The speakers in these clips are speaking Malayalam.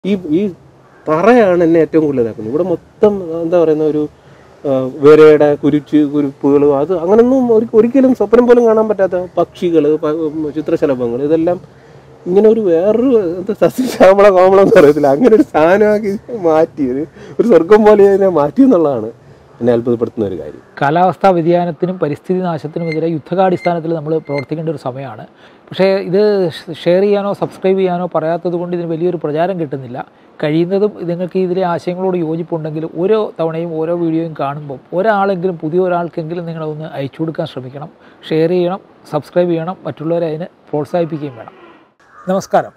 ഈ ഈ തറയാണ് എന്നെ ഏറ്റവും കൂടുതൽ ഇതാക്കുന്നത് ഇവിടെ മൊത്തം എന്താ പറയുന്ന ഒരു ആ, വിരയുടെ കുരിച്ച് കുരിപ്പുകൾ അത് അങ്ങനൊന്നും ഒരു- ഒരിക്കലും സ്വപ്നം പോലും കാണാൻ പറ്റാത്ത പക്ഷികൾ ചിത്രശലഭങ്ങൾ ഇതെല്ലാം ഇങ്ങനെ ഒരു വേറൊരു എന്താ സസ്യശ്യാമള കോമളം എന്ന് പറയത്തില്ല അങ്ങനെ ഒരു സാധനമാക്കി മാറ്റി ഒരു ഒരു സ്വർഗം പോലെ ഇതിനെ മാറ്റി എന്നുള്ളതാണ് എന്നെ അത്ഭുതപ്പെടുത്തുന്ന ഒരു കാര്യം കാലാവസ്ഥാ വ്യതിയാനത്തിനും പരിസ്ഥിതി നാശത്തിനുമെതിരെ യുദ്ധകാടിസ്ഥാനത്തിൽ നമ്മൾ പ്രവർത്തിക്കേണ്ട ഒരു സമയമാണ് പക്ഷേ ഇത് ഷെയർ ചെയ്യാനോ സബ്സ്ക്രൈബ് ചെയ്യാനോ പറയാത്തത് കൊണ്ട് ഇതിന് വലിയൊരു പ്രചാരം കിട്ടുന്നില്ല കഴിയുന്നതും നിങ്ങൾക്ക് ഇതിലെ ആശയങ്ങളോട് യോജിപ്പുണ്ടെങ്കിൽ ഓരോ തവണയും ഓരോ വീഡിയോയും കാണുമ്പോൾ ഒരാളെങ്കിലും പുതിയ ഒരാൾക്കെങ്കിലും നിങ്ങളതൊന്ന് അയച്ചു കൊടുക്കാൻ ശ്രമിക്കണം ഷെയർ ചെയ്യണം സബ്സ്ക്രൈബ് ചെയ്യണം മറ്റുള്ളവരെ അതിന് പ്രോത്സാഹിപ്പിക്കുകയും വേണം നമസ്കാരം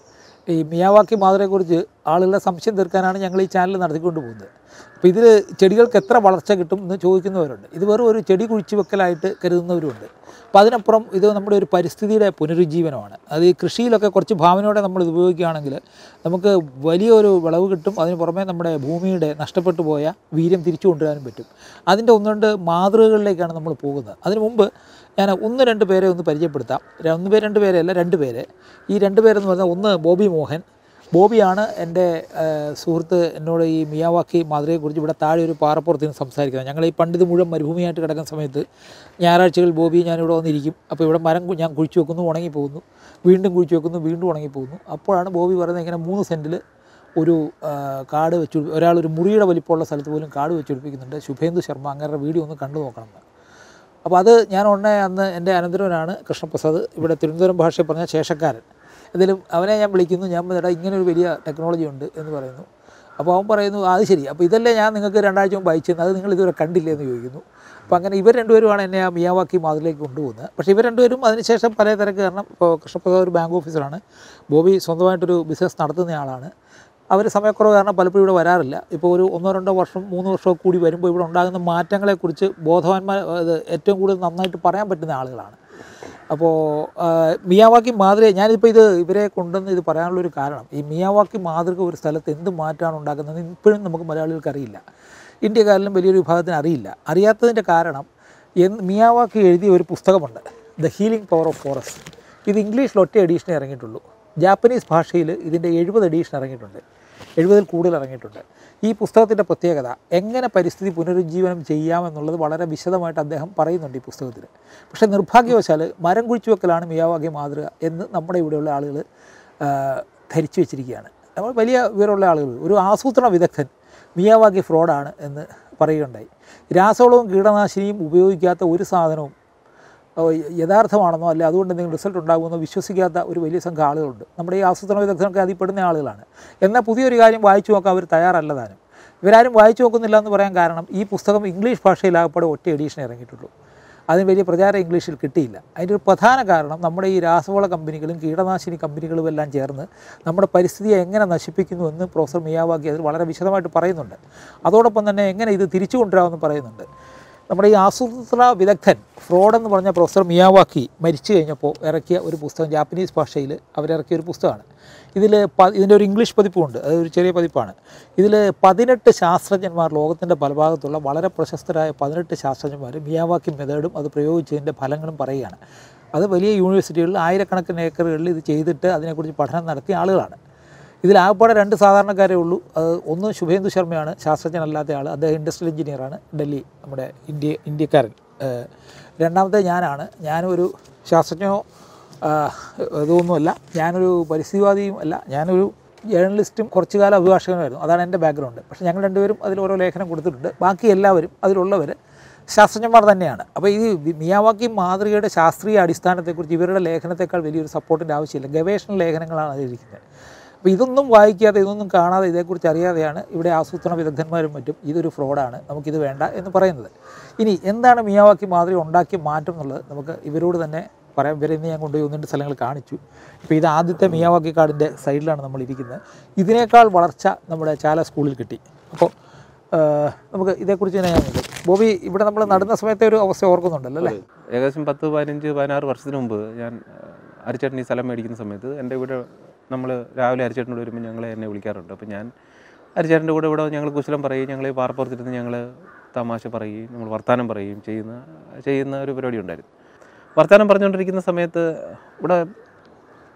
ഈ മിയാവാക്കി മാതൃയെക്കുറിച്ച് ആളുകളുടെ സംശയം തീർക്കാനാണ് ഞങ്ങൾ ഈ ചാനൽ നടത്തിക്കൊണ്ട് പോകുന്നത് അപ്പോൾ ഇതിൽ ചെടികൾക്ക് എത്ര വളർച്ച കിട്ടും എന്ന് ചോദിക്കുന്നവരുണ്ട് ഇത് വെറും ഒരു ചെടി കുഴിച്ചു വെക്കലായിട്ട് കരുതുന്നവരുമുണ്ട് അപ്പോൾ അതിനപ്പുറം ഇത് നമ്മുടെ ഒരു പരിസ്ഥിതിയുടെ പുനരുജ്ജീവനമാണ് അത് ഈ കൃഷിയിലൊക്കെ കുറച്ച് ഭാവനയോടെ നമ്മൾ ഇത് ഉപയോഗിക്കുകയാണെങ്കിൽ നമുക്ക് വലിയൊരു വിളവ് കിട്ടും അതിന് പുറമെ നമ്മുടെ ഭൂമിയുടെ നഷ്ടപ്പെട്ടു പോയ വീര്യം തിരിച്ചു കൊണ്ടുവരാനും പറ്റും അതിൻ്റെ ഒന്ന് രണ്ട് മാതൃകകളിലേക്കാണ് നമ്മൾ പോകുന്നത് അതിനു മുമ്പ് ഞാൻ ഒന്ന് രണ്ട് പേരെ ഒന്ന് പരിചയപ്പെടുത്താം ര- ഒന്ന് പേര് രണ്ട് പേരെ അല്ല രണ്ട് പേര് ഈ രണ്ട് പേരെന്ന് പറഞ്ഞാൽ ഒന്ന് ബോബി മോഹൻ ബോബിയാണ് എൻ്റെ ഏഹ്, സുഹൃത്ത് എന്നോട് ഈ മിയാവാക്കി മാതൃകയെക്കുറിച്ച് ഇവിടെ താഴെ ഒരു പാറപ്പുറത്ത് നിന്ന് സംസാരിക്കുന്നത് ഞങ്ങൾ ഈ പണ്ടിത് മുഴുവൻ മരുഭൂമിയായിട്ട് കിടക്കുന്ന സമയത്ത് ഞായറാഴ്ചകൾ ബോബി ഞാനിവിടെ വന്നിരിക്കും അപ്പോൾ ഇവിടെ മരം കു- ഞാൻ കുഴിച്ചു വെക്കുന്നു ഉണങ്ങി പോകുന്നു വീണ്ടും കുഴിച്ചു വെക്കുന്നു വീണ്ടും ഉണങ്ങി പോകുന്നു അപ്പോഴാണ് ബോബി പറയുന്നത് ഇങ്ങനെ മൂന്ന് സെൻറ്റിൽ ഒരു ആ, കാട് വെച്ച് പിടി- ഒരാൾ ഒരു മുറിയുടെ വലിപ്പമുള്ള സ്ഥലത്ത് പോലും കാട് വെച്ച് പിടിപ്പിക്കുന്നുണ്ട് ശുഭേന്ദു ശർമ്മ അങ്ങരുടെ വീഡിയോ ഒന്ന് കണ്ടു നോക്കണം എന്ന് അപ്പോൾ അത് ഞാൻ ഉടനെ അന്ന് എൻ്റെ അനന്തരവനാണ് കൃഷ്ണപ്രസാദ് ഇവിടെ തിരുവനന്തപുരം ഭാഷയിൽ പറഞ്ഞ ശേഷക്കാരൻ എന്തായാലും അവനെ ഞാൻ വിളിക്കുന്നു ഞാൻ പറഞ്ഞാൽ ഇങ്ങനെ ഒരു വലിയ ടെക്നോളജി ഉണ്ട് എന്ന് പറയുന്നു അപ്പോൾ അവൻ പറയുന്നു "ആ, അത് ശരി അപ്പോൾ ഇതല്ലേ ഞാൻ നിങ്ങൾക്ക് രണ്ടാഴ്ച മുമ്പ് അയച്ചത് അത് നിങ്ങൾ ഇതുവരെ കണ്ടില്ലേ എന്ന് ചോദിക്കുന്നു അപ്പോൾ അങ്ങനെ ഇവർ രണ്ടുപേരുമാണ് എന്നെ ആ മിയാവാക്കി മാതിലേക്ക് കൊണ്ടുപോകുന്നത് പക്ഷേ ഇവർ രണ്ടുപേരും അതിനുശേഷം പല തിരക്ക് കാരണം ഇപ്പോൾ കൃഷ്ണപ്രസാദ് ഒരു ബാങ്ക് ഓഫീസറാണ് ബോബി സ്വന്തമായിട്ടൊരു ബിസിനസ് നടത്തുന്ന ആളാണ് അവർ സമയക്കുറവ് കാരണം പലപ്പോഴും ഇവിടെ വരാറില്ല ഇപ്പോൾ ഒരു ഒന്നോ രണ്ടോ വർഷം മൂന്ന് വർഷമോ കൂടി വരുമ്പോൾ ഇവിടെ ഉണ്ടാകുന്ന മാറ്റങ്ങളെക്കുറിച്ച് ബോധവാന്മാർ ഇത് ഏറ്റവും കൂടുതൽ നന്നായിട്ട് പറയാൻ പറ്റുന്ന ആളുകളാണ് അപ്പോൾ ആ, മിയാവാക്കി മാതൃക ഞാനിപ്പോൾ ഇത് ഇവരെ കൊണ്ടുവന്ന് ഇത് പറയാനുള്ളൊരു കാരണം ഈ മിയാവാക്കി മാതൃക ഒരു സ്ഥലത്ത് എന്ത് മാറ്റമാണ് ഉണ്ടാക്കുന്നത് ഇപ്പോഴും നമുക്ക് മലയാളികൾക്ക് അറിയില്ല ഇന്ത്യക്കാരിലും വലിയൊരു വിഭാഗത്തിന് അറിയില്ല അറിയാത്തതിൻ്റെ കാരണം എന്ന് മിയാവാക്കി എഴുതിയ ഒരു പുസ്തകമുണ്ട് the healing power of forest ഇത് ഇംഗ്ലീഷിൽ ഒറ്റ എഡീഷനേ ഇറങ്ങിയിട്ടുള്ളൂ ജാപ്പനീസ് ഭാഷയിൽ ഇതിൻ്റെ എഴുപത് എഡീഷൻ ഇറങ്ങിയിട്ടുണ്ട് എഴുപതിൽ കൂടുതൽ ഇറങ്ങിയിട്ടുണ്ട് ഈ പുസ്തകത്തിൻ്റെ പ്രത്യേകത എങ്ങനെ പരിസ്ഥിതി പുനരുജ്ജീവനം ചെയ്യാമെന്നുള്ളത് വളരെ വിശദമായിട്ട് അദ്ദേഹം പറയുന്നുണ്ട് ഈ പുസ്തകത്തിൽ പക്ഷേ നിർഭാഗ്യവശാൽ മരം കുഴിച്ചു വെക്കലാണ് മിയാവാഗി മാതൃക എന്ന് നമ്മുടെ ഇവിടെയുള്ള ആളുകൾ ആ, ധരിച്ചു വെച്ചിരിക്കുകയാണ് നമ്മൾ വലിയ വിവരമുള്ള ആളുകൾ ഒരു ആസൂത്രണ വിദഗ്ധൻ മിയാവാഗി ഫ്രോഡാണ് എന്ന് പറയുകയുണ്ടായി രാസവളവും കീടനാശിനിയും ഉപയോഗിക്കാത്ത ഒരു സാധനവും ഓ, യഥാർത്ഥമാണെന്നോ അല്ല അതുകൊണ്ട് എന്തെങ്കിലും റിസൾട്ട് ഉണ്ടാകുമെന്നോ വിശ്വസിക്കാത്ത ഒരു വലിയ സംഘം ആളുകളുണ്ട് നമ്മുടെ ഈ ആസൂത്രണ വിദഗ്ധർക്ക് അതിൽ പെടുന്ന ആളുകളാണ് എന്നാൽ പുതിയൊരു കാര്യം വായിച്ചു നോക്കാൻ അവർ തയ്യാറല്ല താനും ഇവരാരും വായിച്ചു നോക്കുന്നില്ല എന്ന് പറയാൻ കാരണം ഈ പുസ്തകം ഇംഗ്ലീഷ് ഭാഷയിലാകപ്പാടെ ഒറ്റ എഡീഷൻ ഇറങ്ങിയിട്ടുള്ളൂ അതിന് വലിയ പ്രചാരം ഇംഗ്ലീഷിൽ കിട്ടിയില്ല അതിൻ്റെ ഒരു പ്രധാന കാരണം നമ്മുടെ ഈ രാസവള കമ്പനികളും കീടനാശിനി കമ്പനികളും എല്ലാം ചേർന്ന് നമ്മുടെ പരിസ്ഥിതിയെ എങ്ങനെ നശിപ്പിക്കുന്നു എന്ന് പ്രൊഫസർ മിയാവാക്കി അതിൽ വളരെ വിശദമായിട്ട് പറയുന്നുണ്ട് അതോടൊപ്പം തന്നെ എങ്ങനെ ഇത് തിരിച്ചു കൊണ്ടുവരാമെന്ന് പറയുന്നുണ്ട് നമ്മുടെ ഈ ആസൂത്രണ വിദഗ്ധൻ ഫ്രോഡ് എന്ന് പറഞ്ഞ പ്രൊഫസർ മിയാവാക്കി മരിച്ചു കഴിഞ്ഞപ്പോൾ ഇറക്കിയ ഒരു പുസ്തകം ജാപ്പനീസ് ഭാഷയിൽ അവരിറക്കിയ ഒരു പുസ്തകമാണ് ഇതിൽ പ ഇതിൻ്റെ ഒരു ഇംഗ്ലീഷ് പതിപ്പുണ്ട് അത് ഒരു ചെറിയ പതിപ്പാണ് ഇതിൽ പതിനെട്ട് ശാസ്ത്രജ്ഞന്മാർ ലോകത്തിൻ്റെ പല ഭാഗത്തുള്ള വളരെ പ്രശസ്തരായ പതിനെട്ട് ശാസ്ത്രജ്ഞന്മാർ മിയാവാക്കി മെത്തേഡും അത് പ്രയോഗിച്ചതിൻ്റെ ഫലങ്ങളും പറയുകയാണ് അത് വലിയ യൂണിവേഴ്സിറ്റികളിൽ ആയിരക്കണക്കിന് ഏക്കറുകളിൽ ഇത് ചെയ്തിട്ട് അതിനെക്കുറിച്ച് പഠനം നടത്തിയ ആളുകളാണ് ഇതിലാകപ്പാടെ രണ്ട് സാധാരണക്കാരേ ഉള്ളൂ അത് ഒന്ന് ശുഭേന്ദു ശർമ്മയാണ് ശാസ്ത്രജ്ഞനല്ലാത്ത ആൾ അദ്ദേഹം ഇൻഡസ്ട്രിയൽ എഞ്ചിനീയറാണ് ഡൽഹി നമ്മുടെ ഇന്ത്യ ഇന്ത്യക്കാരൻ ഏഹ് രണ്ടാമത്തെ ഞാനാണ് ഞാനൊരു ശാസ്ത്രജ്ഞനോ ആഹ് ഇതൊന്നുമല്ല ഞാനൊരു പരിസ്ഥിതിവാദിയും അല്ല ഞാനൊരു ജേർണലിസ്റ്റും കുറച്ചു കാലം അഭിഭാഷകനുമായിരുന്നു അതാണ് എൻ്റെ ബാക്ക്ഗ്രൗണ്ട് പക്ഷേ ഞങ്ങൾ രണ്ടുപേരും അതിൽ ഓരോ ലേഖനം കൊടുത്തിട്ടുണ്ട് ബാക്കി എല്ലാവരും അതിലുള്ളവർ ശാസ്ത്രജ്ഞന്മാർ തന്നെയാണ് അപ്പോൾ ഈ വി- മിയാവാക്കി മാതൃകയുടെ ശാസ്ത്രീയ അടിസ്ഥാനത്തെക്കുറിച്ച് ഇവരുടെ ലേഖനത്തെക്കാൾ വലിയൊരു സപ്പോർട്ടിൻ്റെ ആവശ്യമില്ല ഗവേഷണ ലേഖനങ്ങളാണ് അതിലിരിക്കുന്നത് അപ്പോൾ ഇതൊന്നും വായിക്കാതെ ഇതൊന്നും കാണാതെ ഇതേക്കുറിച്ച് അറിയാതെയാണ് ഇവിടെ ആസൂത്രണ വിദഗ്ധന്മാരും മറ്റും ഇതൊരു ഫ്രോഡാണ് നമുക്കിത് വേണ്ട എന്ന് പറയുന്നത് ഇനി എന്താണ് മിയാവാക്കി മാതൃക ഉണ്ടാക്കിയ മാറ്റം എന്നുള്ളത് നമുക്ക് ഇവരോട് തന്നെ പറയാം ഇവരെ ഇന്ന് ഞാൻ കൊണ്ടുപോയി ഒന്ന് രണ്ട് സ്ഥലങ്ങൾ കാണിച്ചു ഇപ്പോൾ ഇത് ആദ്യത്തെ മിയാവാക്കി കാടിൻ്റെ സൈഡിലാണ് നമ്മൾ ഇരിക്കുന്നത് ഇതിനേക്കാൾ വളർച്ച നമ്മുടെ ചാല സ്കൂളിൽ കിട്ടി അപ്പോൾ ആഹ്, നമുക്ക് ഇതേക്കുറിച്ച് തന്നെ ഞാൻ നോക്കാം. ബോബി ഇവിടെ നമ്മൾ നടുന്ന സമയത്തെ ഒരു അവസ്ഥ ഓർക്കുന്നുണ്ടല്ലോ അല്ലേ ഏകദേശം പത്ത് പതിനഞ്ച് പതിനാറ് വർഷത്തിന് മുമ്പ് ഞാൻ അരിച്ചേട്ടൻ ഈ സ്ഥലം മേടിക്കുന്ന സമയത്ത് എൻ്റെ ഇവിടെ നമ്മൾ രാവിലെ അരിച്ചേട്ടനോട് വരുമ്പോൾ ഞങ്ങളെ എന്നെ വിളിക്കാറുണ്ട് അപ്പോൾ ഞാൻ അരിച്ചേട്ടൻ്റെ കൂടെ ഇവിടെ ഞങ്ങൾ കുശലം പറയുകയും ഞങ്ങൾ ഈ പാറപ്പുറത്തിരുന്ന് ഞങ്ങൾ തമാശ പറയുകയും നമ്മൾ വർത്തമാനം പറയുകയും ചെയ്യുന്ന ചെയ്യുന്ന ഒരു പരിപാടി ഉണ്ടായിരുന്നു വർത്തമാനം പറഞ്ഞുകൊണ്ടിരിക്കുന്ന സമയത്ത് ഇവിടെ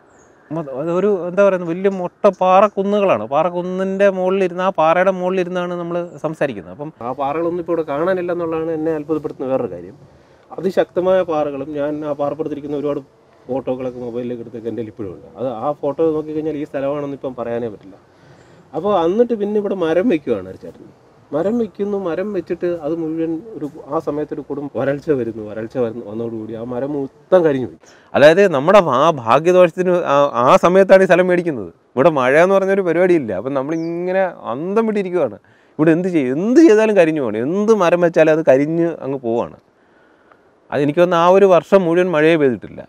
മൊ- അതൊരു എന്താ പറയുന്നത് വലിയ മൊട്ട പാറക്കുന്നുകളാണ് പാറക്കുന്നിൻ്റെ മുകളിലിരുന്ന് ആ പാറയുടെ മുകളിലിരുന്നാണ് നമ്മൾ സംസാരിക്കുന്നത് അപ്പം ആ പാറകളൊന്നും ഇപ്പോൾ ഇവിടെ കാണാനില്ല എന്നുള്ളതാണ് എന്നെ അത്ഭുതപ്പെടുത്തുന്ന വേറൊരു കാര്യം അതിശക്തമായ പാറകളും ഞാൻ ആ പാറപ്പെടുത്തിരിക്കുന്ന ഒരുപാട് ഫോട്ടോകളൊക്കെ മൊബൈലിലേക്ക് എടുത്തൊക്കെ എൻ്റെ ഇപ്പോഴും ഉണ്ട് അത് ആ ഫോട്ടോ നോക്കിക്കഴിഞ്ഞാൽ ഈ സ്ഥലമാണെന്ന് ഇപ്പം പറയാനേ പറ്റില്ല അപ്പോൾ എന്നിട്ട് പിന്നെ ഇവിടെ മരം വെക്കുകയാണ് ഒരു ചേട്ടൻ മരം വെക്കുന്നു മരം വെച്ചിട്ട് അത് മുഴുവൻ ഒരു ആ സമയത്തൊരു കൊടും വരൾച്ച വരുന്നു വരൾച്ച വരുന്നു വന്നതോടുകൂടി ആ മരം മൊത്തം കരിഞ്ഞു പോയി അതായത് നമ്മുടെ ആ ഭാഗ്യദോഷത്തിന് ആ- ആ സമയത്താണ് ഈ സ്ഥലം മേടിക്കുന്നത് ഇവിടെ മഴ എന്ന് പറഞ്ഞൊരു പരിപാടിയില്ല അപ്പം നമ്മളിങ്ങനെ അന്തം വിട്ടിരിക്കുവാണ് ഇവിടെ എന്ത് ചെയ്യും എന്ത് ചെയ്താലും കരിഞ്ഞു പോകണം എന്ത് മരം വെച്ചാലും അത് കരിഞ്ഞ് അങ്ങ് പോവാണ് അതെനിക്ക് തോന്നുന്നു ആ ഒരു വർഷം മുഴുവൻ മഴയെ പെയ്തിട്ടില്ല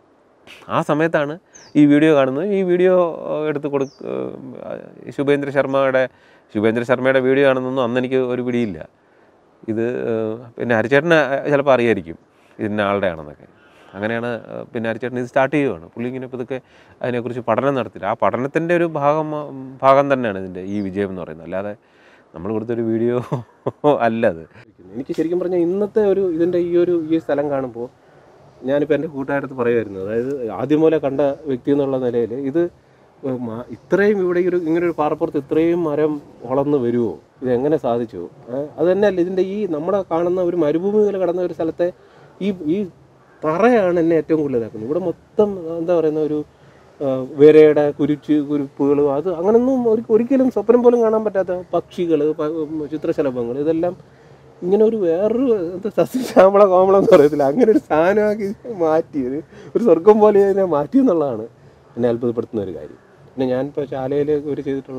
ആ സമയത്താണ് ഈ വീഡിയോ കാണുന്നത് ഈ വീഡിയോ എടുത്ത് കൊടു ഏഹ് ശുഭേന്ദ്ര ശർമ്മയുടെ ശുഭേന്ദ്ര ശർമ്മയുടെ വീഡിയോ കാണുന്നൊന്നും അന്ന് എനിക്ക് ഒരു പിടിയില്ല ഇത് ഏഹ് പിന്നെ ഹരിച്ചേട്ടന് ചിലപ്പോൾ അറിയായിരിക്കും ഇതിൻ്റെ ആളുടെ ആണെന്നൊക്കെ അങ്ങനെയാണ് ഏഹ് പിന്നെ ഹരിച്ചേട്ടൻ ഇത് സ്റ്റാർട്ട് ചെയ്യുവാണ് പുള്ളി ഇങ്ങനെ ഇപ്പോൾ ഇതൊക്കെ അതിനെക്കുറിച്ച് പഠനം നടത്തില്ല ആ പഠനത്തിൻ്റെ ഒരു ഭാഗം ഭാഗം തന്നെയാണ് ഇതിൻ്റെ ഈ വിജയം എന്ന് പറയുന്നത് അല്ലാതെ നമ്മൾ കൊടുത്തൊരു വീഡിയോ അല്ല അത് എനിക്ക് ശരിക്കും പറഞ്ഞാൽ ഇന്നത്തെ ഒരു ഇതിൻ്റെ ഈ ഒരു ഈ സ്ഥലം കാണുമ്പോൾ ഞാനിപ്പോൾ എൻ്റെ കൂട്ടുകാരത്ത് പറയുമായിരുന്നു അതായത് ആദ്യം പോലെ കണ്ട വ്യക്തി എന്നുള്ള നിലയിൽ ഇത് മ- ഇത്രയും ഇവിടെ ഈ ഒരു ഇങ്ങനെ ഒരു പാറപ്പുറത്ത് ഇത്രയും മരം വളർന്നു വരുമോ ഇത് എങ്ങനെ സാധിച്ചു ഏഹ് അത് തന്നെയല്ല ഇതിൻ്റെ ഈ നമ്മുടെ കാണുന്ന ഒരു മരുഭൂമി പോലെ കിടന്ന ഒരു സ്ഥലത്തെ ഈ ഈ തറയാണ് എന്നെ ഏറ്റവും കൂടുതൽ ഇതാക്കുന്നത് ഇവിടെ മൊത്തം എന്താ പറയുന്ന ഒരു വിരയുടെ കുരിച്ച് കുരുപ്പുകൾ അത് അങ്ങനൊന്നും ഒരു- ഒരിക്കലും സ്വപ്നം പോലും കാണാൻ പറ്റാത്ത പക്ഷികൾ ചിത്രശലഭങ്ങൾ ഇതെല്ലാം ഇങ്ങനെ ഒരു വേറൊരു എന്താ സസ്യശ്യാമള കോമളം എന്ന് പറയത്തില്ല അങ്ങനെ ഒരു സാധനമാക്കി മാറ്റിയത് ഒരു സ്വർഗം പോലെ ഇതിനെ മാറ്റി എന്നുള്ളതാണ് എന്നെ അത്ഭുതപ്പെടുത്തുന്ന ഒരു കാര്യം പിന്നെ ഞാനിപ്പോൾ ശാലയിൽ ഒരു ചെയ്തിട്ടുള്ള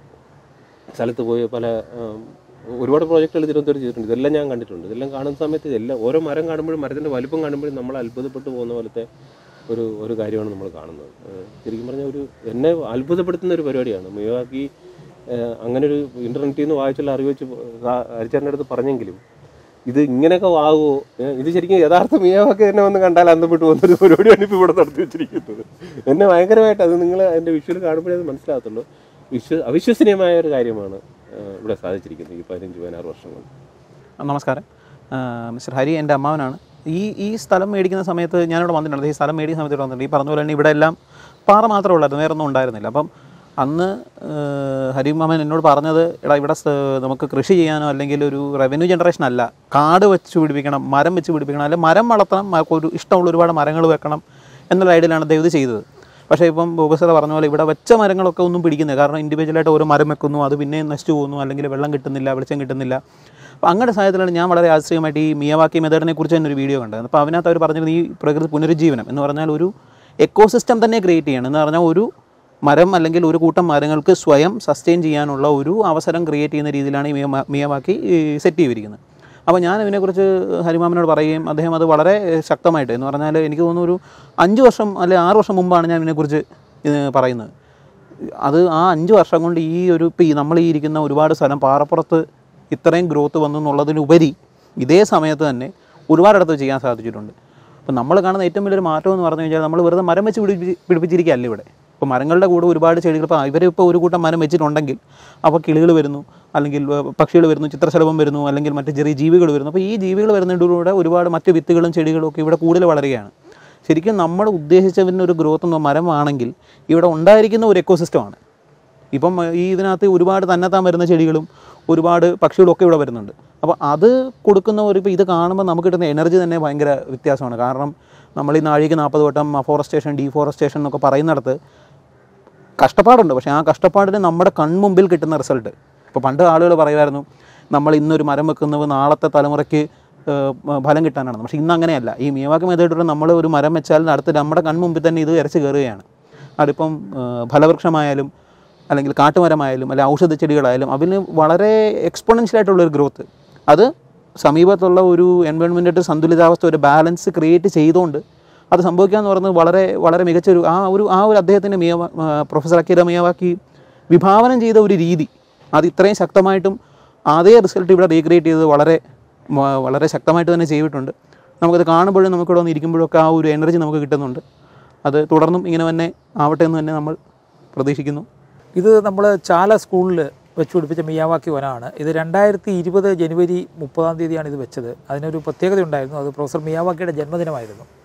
സ്ഥലത്ത് പോയി പല ആം, ഒരുപാട് പ്രോജക്റ്റുകൾ തിരുവനന്തപുരം ചെയ്തിട്ടുണ്ട് ഇതെല്ലാം ഞാൻ കണ്ടിട്ടുണ്ട് ഇതെല്ലാം കാണുന്ന സമയത്ത് ഇതെല്ലാം ഓരോ മരം കാണുമ്പോഴും മരത്തിൻ്റെ വലുപ്പം കാണുമ്പോഴും നമ്മൾ അത്ഭുതപ്പെട്ടു പോകുന്ന പോലത്തെ ഒരു ഒരു കാര്യമാണ് നമ്മൾ കാണുന്നത് ഏഹ് ശരിക്കും പറഞ്ഞാൽ ഒരു എന്നെ അത്ഭുതപ്പെടുത്തുന്ന ഒരു പരിപാടിയാണ് മിയാക്കി അങ്ങനെ ഒരു ഇൻ്റർനെറ്റിൽ നിന്ന് വായിച്ചുള്ള അറിവ് വെച്ച് ഹരിച്ചാറിൻ്റെ അടുത്ത് പറഞ്ഞെങ്കിലും ഇത് ഇങ്ങനെയൊക്കെ ആകുമോ ഏഹ് ഇത് ശരിക്കും യഥാർത്ഥ മിയാവാക്കി എന്നെ വന്ന് കണ്ടാൽ അന്തം വിട്ട് പോകുന്നൊരു പരിപാടിയാണ് ഇപ്പോൾ ഇവിടെ നടത്തി വെച്ചിരിക്കുന്നത് എന്നെ ഭയങ്കരമായിട്ട് അത് നിങ്ങൾ എൻ്റെ വിഷ്വൽ കാണുമ്പോഴേ അത് മനസ്സിലാകത്തുള്ളൂ വിശ്വ അവിശ്വസനീയമായ ഒരു കാര്യമാണ് ഏഹ് ഇവിടെ സാധിച്ചിരിക്കുന്നത് ഈ പതിനഞ്ച് പതിനാറ് വർഷം കൊണ്ട് നമസ്കാരം ആ, മിസ്റ്റർ ഹരി എൻ്റെ അമ്മാവനാണ് ഈ ഈ സ്ഥലം മേടിക്കുന്ന സമയത്ത് ഞാനിവിടെ വന്നിട്ടുണ്ട് ഈ സ്ഥലം മേടിക്കുന്ന സമയത്ത് ഇവിടെ വന്നിട്ടുണ്ട് ഈ പറഞ്ഞ പോലെ തന്നെ ഇവിടെ എല്ലാം പാറ മാത്രമേ ഉള്ളായിരുന്നു വേറെ ഒന്നും ഉണ്ടായിരുന്നില്ല അപ്പം അന്ന് ആ, ഹരി മാമൻ എന്നോട് പറഞ്ഞത് എടാ ഇവിടെ സ- നമുക്ക് കൃഷി ചെയ്യാനോ അല്ലെങ്കിൽ ഒരു റവന്യൂ ജനറേഷൻ അല്ല കാട് വെച്ച് പിടിപ്പിക്കണം മരം വെച്ച് പിടിപ്പിക്കണം അല്ലെങ്കിൽ മരം വളർത്തണം മ- ഒരു ഇഷ്ടമുള്ള ഒരുപാട് മരങ്ങൾ വെക്കണം എന്നുള്ള ഐഡിയയിലാണ് അദ്ദേഹം ഇത് ചെയ്തത് പക്ഷേ ഇപ്പം ബോബസർ പറഞ്ഞ പോലെ ഇവിടെ വെച്ച മരങ്ങളൊക്കെ ഒന്നും പിടിക്കുന്നില്ല കാരണം ഇൻഡിവിജ്വലായിട്ട് ഓരോ മരം വെക്കുന്നു അത് പിന്നെ നശിച്ചു പോകുന്നു അല്ലെങ്കിൽ വെള്ളം കിട്ടുന്നില്ല വെളിച്ചം കിട്ടുന്നില്ല അപ്പോൾ അങ്ങനെ സാഹചര്യത്തിലാണ് ഞാൻ വളരെ ആശ്രയമായിട്ട് ഈ മിയവാക്കി മെത്തേഡിനെ കുറിച്ച് തന്നെ ഒരു വീഡിയോ കണ്ടത് അപ്പോൾ അതിനകത്ത് അവർ പറഞ്ഞിരുന്നത് ഈ പ്രകൃതി പുനരുജ്ജീവനം എന്ന് പറഞ്ഞാൽ ഒരു എക്കോസിസ്റ്റം തന്നെ ക്രിയേറ്റ് ചെയ്യണം എന്ന് പറഞ്ഞാൽ ഒരു മരം അല്ലെങ്കിൽ ഒരു കൂട്ടം മരങ്ങൾക്ക് സ്വയം സസ്റ്റെയിൻ ചെയ്യാനുള്ള ഒരു അവസരം ക്രിയേറ്റ് ചെയ്യുന്ന രീതിയിലാണ് ഈ മിയമാ മിയവാക്കി സെറ്റ് ചെയ്തിരിക്കുന്നത് അപ്പോൾ ഞാൻ ഇതിനെക്കുറിച്ച് ഹരിമാമനോട് പറയുകയും അദ്ദേഹം അത് വളരെ ശക്തമായിട്ട് എന്ന് പറഞ്ഞാൽ എനിക്ക് തോന്നുന്നു ഒരു അഞ്ച് വർഷം അല്ലെ ആറ് വർഷം മുമ്പാണ് ഞാൻ ഇതിനെക്കുറിച്ച് ഇത് പറയുന്നത് അത് ആ അഞ്ച് വർഷം കൊണ്ട് ഈ ഒരു ഇപ്പോൾ ഈ നമ്മൾ ഈ ഇരിക്കുന്ന ഒരുപാട് സ്ഥലം പാറപ്പുറത്ത് ഇത്രയും ഗ്രോത്ത് വന്നു എന്നുള്ളതിനുപരി ഇതേ സമയത്ത് തന്നെ ഒരുപാടിടത്ത് ചെയ്യാൻ സാധിച്ചിട്ടുണ്ട് അപ്പോൾ നമ്മൾ കാണുന്ന ഏറ്റവും വലിയൊരു മാറ്റം എന്ന് പറഞ്ഞു കഴിഞ്ഞാൽ നമ്മൾ വെറുതെ മരം വെച്ച് പിടിപ്പിച്ച് പിടിപ്പിച്ചിരിക്കുകയല്ല ഇവിടെ ഇപ്പോൾ മരങ്ങളുടെ കൂടെ ഒരുപാട് ചെടികൾ ഇപ്പോൾ ഇവരിപ്പോൾ ഒരു കൂട്ടം മരം വെച്ചിട്ടുണ്ടെങ്കിൽ അപ്പോൾ കിളികൾ വരുന്നു അല്ലെങ്കിൽ പക്ഷികൾ വരുന്നു ചിത്രശലഭം വരുന്നു അല്ലെങ്കിൽ മറ്റ് ചെറിയ ജീവികൾ വരുന്നു അപ്പോൾ ഈ ജീവികൾ വരുന്നതിലൂടെ ഒരുപാട് മറ്റ് വിത്തുകളും ചെടികളും ഒക്കെ ഇവിടെ കൂടുതൽ വളരുകയാണ് ശരിക്കും നമ്മൾ ഉദ്ദേശിച്ചതിന് ഒരു ഗ്രോത്ത് എന്ന മരമാണെങ്കിൽ ഇവിടെ ഉണ്ടായിരിക്കുന്ന ഒരു എക്കോസിസ്റ്റമാണ് ഇപ്പം ഈ ഇതിനകത്ത് ഒരുപാട് തന്നെത്താൻ വരുന്ന ചെടികളും ഒരുപാട് പക്ഷികളും ഒക്കെ ഇവിടെ വരുന്നുണ്ട് അപ്പോൾ അത് കൊടുക്കുന്ന ഒരു ഇപ്പോൾ ഇത് കാണുമ്പോൾ നമുക്ക് കിട്ടുന്ന എനർജി തന്നെ ഭയങ്കര വ്യത്യാസമാണ് കാരണം നമ്മൾ ഈ നാഴിക നാൽപ്പത് വട്ടം അഫോറസ്റ്റേഷൻ ഡീഫോറസ്റ്റേഷൻ എന്നൊക്കെ പറയുന്നിടത്ത് കഷ്ടപ്പാടുണ്ട് പക്ഷേ ആ കഷ്ടപ്പാടിന് നമ്മുടെ കൺമുമ്പിൽ കിട്ടുന്ന റിസൾട്ട് ഇപ്പോൾ പണ്ട് ആളുകൾ പറയുമായിരുന്നു നമ്മൾ ഇന്നൊരു മരം വെക്കുന്നത് നാളത്തെ തലമുറയ്ക്ക് ഏഹ്, മ- ഫലം കിട്ടാനാണ് പക്ഷേ ഇന്ന് അങ്ങനെയല്ല ഈ മിയവാക്കി മെത്തേഡിലൂടെ നമ്മൾ ഒരു മരം വെച്ചാൽ അടുത്ത് നമ്മുടെ കൺമുമ്പിൽ തന്നെ ഇത് ഇരച്ച് കയറുകയാണ് അതിപ്പം ഏഹ്, ഫലവൃക്ഷമായാലും അല്ലെങ്കിൽ കാട്ടുമരമായാലും അല്ലെങ്കിൽ ഔഷധ ചെടികളായാലും അതിന് വളരെ എക്സ്പൊണൻഷ്യലായിട്ടുള്ളൊരു ഗ്രോത്ത് അത് സമീപത്തുള്ള ഒരു എൻവയോൺമെൻറ്റായിട്ട് സന്തുലിതാവസ്ഥ ഒരു ബാലൻസ് ക്രിയേറ്റ് ചെയ്തുകൊണ്ട് അത് സംഭവിക്കുക എന്ന് പറയുന്നത് വളരെ വളരെ മികച്ചൊരു ആ ഒരു ആ ഒരു അദ്ദേഹത്തിൻ്റെ മിയവ പ്രൊഫസർ അക്കീര മിയവാക്കി വിഭാവനം ചെയ്ത ഒരു രീതി അത് ഇത്രയും ശക്തമായിട്ടും അതേ റിസൾട്ട് ഇവിടെ റീക്രിയേറ്റ് ചെയ്തത് വളരെ വ- വളരെ ശക്തമായിട്ട് തന്നെ ചെയ്തിട്ടുണ്ട് നമുക്കത് കാണുമ്പോഴും നമുക്കിവിടെ വന്ന് ഇരിക്കുമ്പോഴും ഒക്കെ ആ ഒരു എനർജി നമുക്ക് കിട്ടുന്നുണ്ട് അത് തുടർന്നും ഇങ്ങനെ തന്നെ ആവട്ടെ എന്ന് തന്നെ നമ്മൾ പ്രതീക്ഷിക്കുന്നു ഇത് നമ്മൾ ചാല സ്കൂളിൽ വെച്ച് പിടിപ്പിച്ച മിയാവാക്കി വനമാണ് ഇത് രണ്ടായിരത്തി ഇരുപത് ജനുവരി മുപ്പതാം തീയതിയാണ് ഇത് വെച്ചത് അതിനൊരു പ്രത്യേകത ഉണ്ടായിരുന്നു അത് പ്രൊഫസർ മിയാവാക്കിയുടെ ജന്മദിനമായിരുന്നു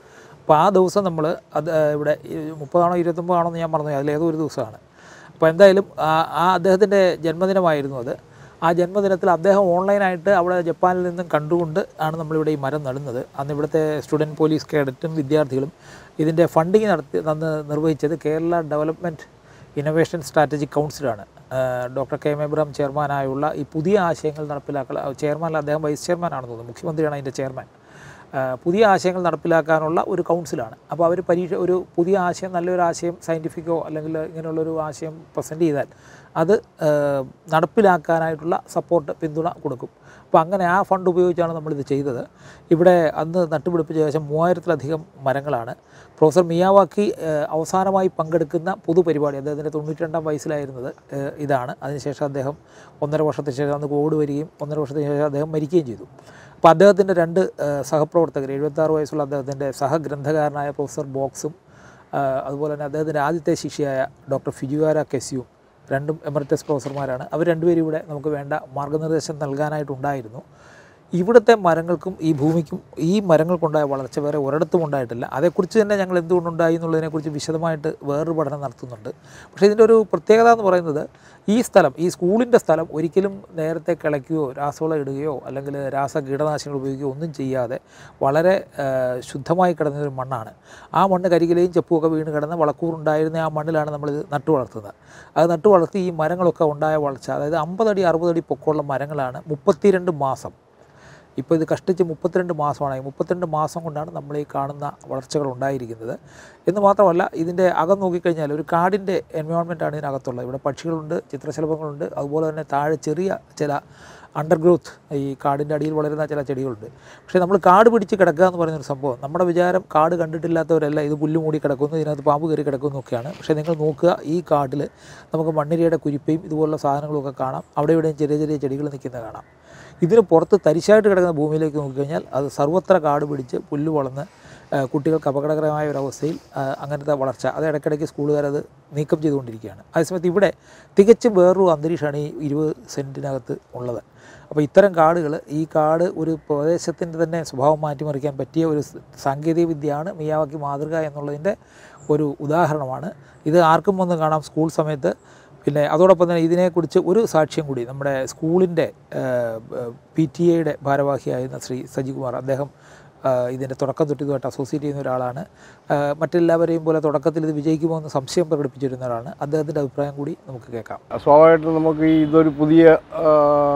അപ്പോൾ ആ ദിവസം നമ്മൾ അത് ആ, ഇവിടെ ഈ മുപ്പതാണോ ഇരുപത്തൊമ്പതാണോ എന്ന് ഞാൻ പറഞ്ഞു അതിലേതോ ഒരു ദിവസമാണ് അപ്പോൾ എന്തായാലും ആ ആ അദ്ദേഹത്തിൻ്റെ ജന്മദിനമായിരുന്നു അത് ആ ജന്മദിനത്തിൽ അദ്ദേഹം ഓൺലൈനായിട്ട് അവിടെ ജപ്പാനിൽ നിന്നും കണ്ടുകൊണ്ട് ആണ് നമ്മളിവിടെ ഈ മരം നടുന്നത് അന്ന് ഇവിടുത്തെ സ്റ്റുഡൻറ്റ് പോലീസ് കേഡറ്റും വിദ്യാർത്ഥികളും ഇതിൻ്റെ ഫണ്ടിങ് നടത്തി അന്ന് നിർവഹിച്ചത് കേരള ഡെവലപ്മെൻറ്റ് ഇന്നൊവേഷൻ സ്ട്രാറ്റജിക് കൗൺസിലാണ് ഡോക്ടർ കെ എം എബ്രഹാം ചെയർമാനായുള്ള ഈ പുതിയ ആശയങ്ങൾ നടപ്പിലാക്കൽ ചെയർമാൻ അദ്ദേഹം വൈസ് ചെയർമാനാണെന്ന് തോന്നുന്നു മുഖ്യമന്ത്രിയാണ് അതിൻ്റെ ചെയർമാൻ ആ, പുതിയ ആശയങ്ങൾ നടപ്പിലാക്കാനുള്ള ഒരു കൗൺസിലാണ് അപ്പോൾ അവർ പരീക്ഷ ഒരു പുതിയ ആശയം നല്ലൊരു ആശയം സയൻറ്റിഫിക്കോ അല്ലെങ്കിൽ ഇങ്ങനെയുള്ളൊരു ആശയം പ്രസൻറ്റ് ചെയ്താൽ അത് ആ, നടപ്പിലാക്കാനായിട്ടുള്ള സപ്പോർട്ട് പിന്തുണ കൊടുക്കും അപ്പോൾ അങ്ങനെ ആ ഫണ്ട് ഉപയോഗിച്ചാണ് നമ്മളിത് ചെയ്തത് ഇവിടെ അന്ന് നട്ടുപിടിപ്പിച്ച ഏകദേശം മൂവായിരത്തിലധികം മരങ്ങളാണ് പ്രൊഫസർ മിയാവാക്കി ആ, അവസാനമായി പങ്കെടുക്കുന്ന പൊതുപരിപാടി അദ്ദേഹത്തിൻ്റെ തൊണ്ണൂറ്റി രണ്ടാം വയസ്സിലായിരുന്നത് ആ, ഇതാണ് അതിനുശേഷം അദ്ദേഹം ഒന്നര വർഷത്തിന് ശേഷം അന്ന് കോവിഡ് വരികയും ഒന്നര വർഷത്തിന് ശേഷം അദ്ദേഹം മരിക്കുകയും ചെയ്തു അപ്പോൾ അദ്ദേഹത്തിൻ്റെ രണ്ട് ആ, സഹപ്രവർത്തകർ എഴുപത്താറ് വയസ്സുള്ള അദ്ദേഹത്തിൻ്റെ സഹഗ്രന്ഥകാരനായ പ്രൊഫസർ ബോക്സും ആ, അതുപോലെ തന്നെ അദ്ദേഹത്തിൻ്റെ ആദ്യത്തെ ശിഷ്യയായ ഡോക്ടർ ഫിജുവാര കെസ്യും രണ്ടും എമറിറ്റസ് പ്രൊഫസർമാരാണ് അവർ രണ്ടുപേരും ഇവിടെ നമുക്ക് വേണ്ട മാർഗ്ഗനിർദ്ദേശം നൽകാനായിട്ടുണ്ടായിരുന്നു ഇവിടുത്തെ മരങ്ങൾക്കും ഈ ഭൂമിക്കും ഈ മരങ്ങൾക്കുണ്ടായ വളർച്ച വേറെ ഒരിടത്തും ഉണ്ടായിട്ടില്ല അതേക്കുറിച്ച് തന്നെ ഞങ്ങൾ എന്തുകൊണ്ടുണ്ടായി എന്നുള്ളതിനെക്കുറിച്ച് വിശദമായിട്ട് വേറൊരു പഠനം നടത്തുന്നുണ്ട് പക്ഷേ ഇതിൻ്റെ ഒരു പ്രത്യേകത എന്ന് പറയുന്നത് ഈ സ്ഥലം ഈ സ്കൂളിൻ്റെ സ്ഥലം ഒരിക്കലും നേരത്തെ കിളയ്ക്കുകയോ രാസവളം ഇടുകയോ അല്ലെങ്കിൽ രാസ കീടനാശിനികൾ ഉപയോഗിക്കുകയോ ഒന്നും ചെയ്യാതെ വളരെ ആ, ശുദ്ധമായി കിടന്ന ഒരു മണ്ണാണ് ആ മണ്ണ് കരികിലെയും ചെപ്പുമൊക്കെ വീണ് കിടന്ന് വളക്കൂറുണ്ടായിരുന്ന ആ മണ്ണിലാണ് നമ്മളിത് നട്ടു വളർത്തുന്നത് അത് നട്ടു വളർത്തി ഈ മരങ്ങളൊക്കെ ഉണ്ടായ വളർച്ച അതായത് അമ്പതടി അറുപതടി പൊക്കമുള്ള മരങ്ങളാണ് മുപ്പത്തിരണ്ട് മാസം ഇപ്പോൾ ഇത് കഷ്ടിച്ച് മുപ്പത്തിരണ്ട് മാസമാണ് ഈ മുപ്പത്തിരണ്ട് മാസം കൊണ്ടാണ് നമ്മൾ ഈ കാണുന്ന വളർച്ചകൾ ഉണ്ടായിരിക്കുന്നത് എന്ന് മാത്രമല്ല ഇതിൻ്റെ അകം നോക്കിക്കഴിഞ്ഞാൽ ഒരു കാടിൻ്റെ എൻവയോൺമെൻറ്റാണ് ഇതിനകത്തുള്ളത് ഇവിടെ പക്ഷികളുണ്ട് ചിത്രശലഭങ്ങളുണ്ട് അതുപോലെ തന്നെ താഴെ ചെറിയ ചില അണ്ടർഗ്രോത്ത് ഈ കാടിൻ്റെ അടിയിൽ വളരുന്ന ചില ചെടികളുണ്ട് പക്ഷേ നമ്മൾ കാട് പിടിച്ച് കിടക്കുക എന്ന് പറയുന്നൊരു സംഭവം നമ്മുടെ വിചാരം കാട് കണ്ടിട്ടില്ലാത്തവരല്ല ഇത് പുല്ല് മൂടി കിടക്കുന്നു ഇതിനകത്ത് പാമ്പ് കയറി കിടക്കുന്നു ഒക്കെയാണ് പക്ഷേ നിങ്ങൾ നോക്കുക ഈ കാട്ടിൽ നമുക്ക് മണ്ണിരയുടെ കുരിപ്പയും ഇതുപോലുള്ള സാധനങ്ങളൊക്കെ കാണാം അവിടെ ഇവിടെയും ചെറിയ ചെറിയ ചെടികൾ നിൽക്കുന്നത് കാണാം ഇതിന് പുറത്ത് തരിശായിട്ട് കിടക്കുന്ന ഭൂമിയിലേക്ക് നോക്കിക്കഴിഞ്ഞാൽ അത് സർവത്ര കാട് പിടിച്ച് പുല്ല് വളർന്ന് ആ, കുട്ടികൾക്ക് അപകടകരമായ ഒരു അവസ്ഥയിൽ ആ, അങ്ങനത്തെ വളർച്ച അത് ഇടയ്ക്കിടയ്ക്ക് സ്കൂളുകാരത് നീക്കം ചെയ്തുകൊണ്ടിരിക്കുകയാണ് അതേസമയത്ത് ഇവിടെ തികച്ചും വേറൊരു അന്തരീക്ഷമാണ് ഈ ഇരുപത് സെൻറ്റിനകത്ത് ഉള്ളത് അപ്പോൾ ഇത്തരം കാടുകൾ ഈ കാട് ഒരു പ്രദേശത്തിൻ്റെ തന്നെ സ്വഭാവം മാറ്റിമറിക്കാൻ പറ്റിയ ഒരു സ് സാങ്കേതിക വിദ്യയാണ് മിയാവാക്കി മാതൃക എന്നുള്ളതിൻ്റെ ഒരു ഉദാഹരണമാണ് ഇത് ആർക്കും വന്ന് കാണാം സ്കൂൾ സമയത്ത് പിന്നെ അതോടൊപ്പം തന്നെ ഇതിനെക്കുറിച്ച് ഒരു സാക്ഷ്യം കൂടി നമ്മുടെ സ്കൂളിൻ്റെ പി ടി എയുടെ ഭാരവാഹിയായിരുന്ന ശ്രീ സജികുമാർ അദ്ദേഹം ആ, ഇതിൻ്റെ തുടക്കം തൊട്ട് ഇതുമായിട്ട് അസോസിയേറ്റ് ചെയ്യുന്ന ഒരാളാണ് ആ, മറ്റെല്ലാവരെയും പോലെ തുടക്കത്തിൽ ഇത് വിജയിക്കുമോ എന്ന് സംശയം പ്രകടിപ്പിച്ചിരുന്ന ഒരാളാണ് അദ്ദേഹത്തിൻ്റെ അഭിപ്രായം കൂടി നമുക്ക് കേൾക്കാം സ്വാഭാവികമായിട്ടും നമുക്ക് ഈ ഇതൊരു പുതിയ ആ,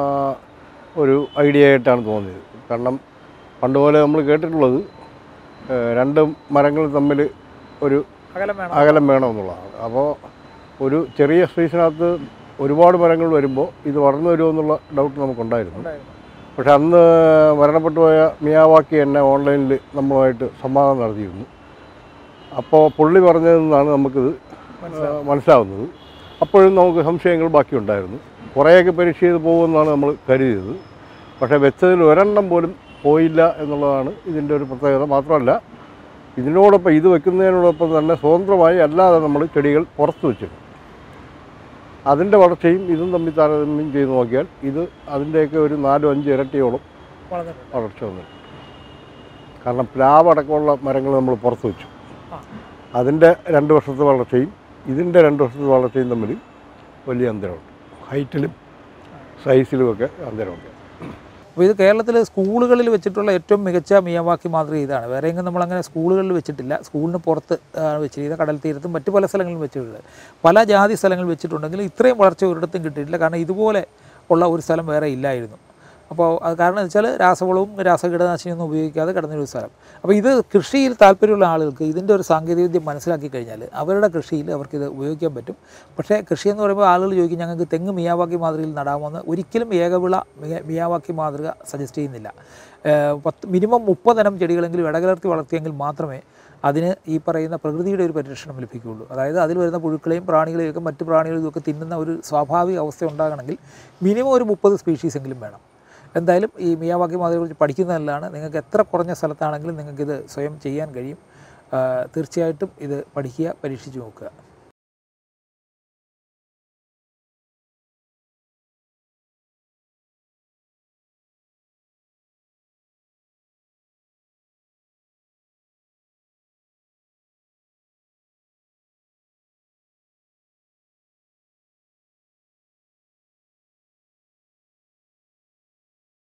ഒരു ഐഡിയ ആയിട്ടാണ് തോന്നിയത് കാരണം പണ്ട് പോലെ നമ്മൾ കേട്ടിട്ടുള്ളത് ആ, രണ്ട് മരങ്ങൾ തമ്മിൽ ഒരു അകലം വേണം അകലം വേണമെന്നുള്ളതാണ് അപ്പോൾ ഒരു ചെറിയ സ്പേസിനകത്ത് ഒരുപാട് മരങ്ങൾ വരുമ്പോൾ ഇത് വളർന്നു വരുമോ എന്നുള്ള ഡൗട്ട് നമുക്കുണ്ടായിരുന്നു പക്ഷെ അന്ന് മരണപ്പെട്ടു പോയ മിയാവാക്കി എന്നെ ഓൺലൈനിൽ നമ്മളുമായിട്ട് സംവാദം നടത്തിയിരുന്നു അപ്പോൾ പുള്ളി പറഞ്ഞതിൽ നിന്നാണ് നമുക്കിത് ആ, മനസ്സിലാവുന്നത് അപ്പോഴും നമുക്ക് സംശയങ്ങൾ ബാക്കിയുണ്ടായിരുന്നു കുറേയൊക്കെ പരീക്ഷ ചെയ്ത് പോകുമെന്നാണ് നമ്മൾ കരുതിയത് പക്ഷേ വെച്ചതിൽ ഒരെണ്ണം പോലും പോയില്ല എന്നുള്ളതാണ് ഇതിൻ്റെ ഒരു പ്രത്യേകത മാത്രമല്ല ഇതിനോടൊപ്പം ഇത് വെക്കുന്നതിനോടൊപ്പം തന്നെ സ്വതന്ത്രമായി അല്ലാതെ നമ്മൾ ചെടികൾ പുറത്ത് വെച്ചിരുന്നു അതിൻ്റെ വളർച്ചയും ഇതും തമ്മിൽ താരതമ്യം ചെയ്ത് നോക്കിയാൽ ഇത് അതിൻ്റെയൊക്കെ ഒരു നാലും അഞ്ച് ഇരട്ടിയോളം വളർന്നിട്ടുണ്ട് വളർച്ച വന്നിട്ടുണ്ട് കാരണം പ്ലാവ് അടക്കമുള്ള മരങ്ങൾ നമ്മൾ പുറത്ത് വെച്ചു ആ. അതിൻ്റെ രണ്ട് വർഷത്തെ വളർച്ചയും ഇതിൻ്റെ രണ്ട് വർഷത്തെ വളർച്ചയും തമ്മിൽ വലിയ അന്തരമുണ്ട് ഹൈറ്റിലും സൈസിലുമൊക്കെ അന്തരമുണ്ട് അപ്പോൾ ഇത് കേരളത്തിൽ സ്കൂളുകളിൽ വെച്ചിട്ടുള്ള ഏറ്റവും മികച്ച മിയവാക്കി മാതൃക ഇതാണ് വേറെ എങ്ങും നമ്മളങ്ങനെ സ്കൂളുകളിൽ വെച്ചിട്ടില്ല സ്കൂളിന് പുറത്ത് ആണ് വെച്ചിരിക്കുന്നത് കടൽ തീരത്തും മറ്റു പല സ്ഥലങ്ങളിലും വെച്ചിട്ടുള്ളത് പല ജാതി സ്ഥലങ്ങളിൽ വെച്ചിട്ടുണ്ടെങ്കിൽ ഇത്രയും വളർച്ച ഒരിടത്തും കിട്ടിയിട്ടില്ല കാരണം ഇതുപോലെ ഉള്ള ഒരു സ്ഥലം വേറെ ഇല്ലായിരുന്നു അപ്പോൾ അത് കാരണം എന്ന് വെച്ചാൽ രാസവളവും രാസകീടനാശിനിയൊന്നും ഉപയോഗിക്കാതെ കിടന്നൊരു സ്ഥലം അപ്പോൾ ഇത് കൃഷിയിൽ താല്പര്യമുള്ള ആളുകൾക്ക് ഇതിൻ്റെ ഒരു സാങ്കേതികവിദ്യ മനസ്സിലാക്കി കഴിഞ്ഞാൽ അവരുടെ കൃഷിയിൽ അവർക്കിത് ഉപയോഗിക്കാൻ പറ്റും പക്ഷേ കൃഷി എന്ന് പറയുമ്പോൾ ആളുകൾ ചോദിക്കും ഞങ്ങൾക്ക് തെങ്ങ് മിയാവാക്കി മാതൃകയിൽ നടാമെന്ന് ഒരിക്കലും ഏകവിള മിയ- മിയാവാക്കി മാതൃക സജസ്റ്റ് ചെയ്യുന്നില്ല ഏഹ് പത്ത് മിനിമം മുപ്പതിനം ചെടികളെങ്കിലും ഇടകലർത്തി വളർത്തിയെങ്കിൽ മാത്രമേ അതിന് ഈ പറയുന്ന പ്രകൃതിയുടെ ഒരു പരിരക്ഷണം ലഭിക്കുകയുള്ളൂ അതായത് അതിൽ വരുന്ന പുഴുക്കളെയും പ്രാണികളെയും ഒക്കെ മറ്റ് പ്രാണികളെയും ഒക്കെ തിന്നുന്ന ഒരു സ്വാഭാവിക അവസ്ഥ ഉണ്ടാകണമെങ്കിൽ മിനിമം ഒരു മുപ്പത് സ്പീഷീസ് എങ്കിലും വേണം എന്തായാലും ഈ മിയാവാക്കി മാതൃകയെക്കുറിച്ച് പഠിക്കുന്നത് നല്ലതാണ് നിങ്ങൾക്ക് എത്ര കുറഞ്ഞ സ്ഥലത്താണെങ്കിലും നിങ്ങൾക്കിത് സ്വയം ചെയ്യാൻ കഴിയും ആ, തീർച്ചയായിട്ടും ഇത് പഠിക്കുക പരീക്ഷിച്ച് നോക്കുക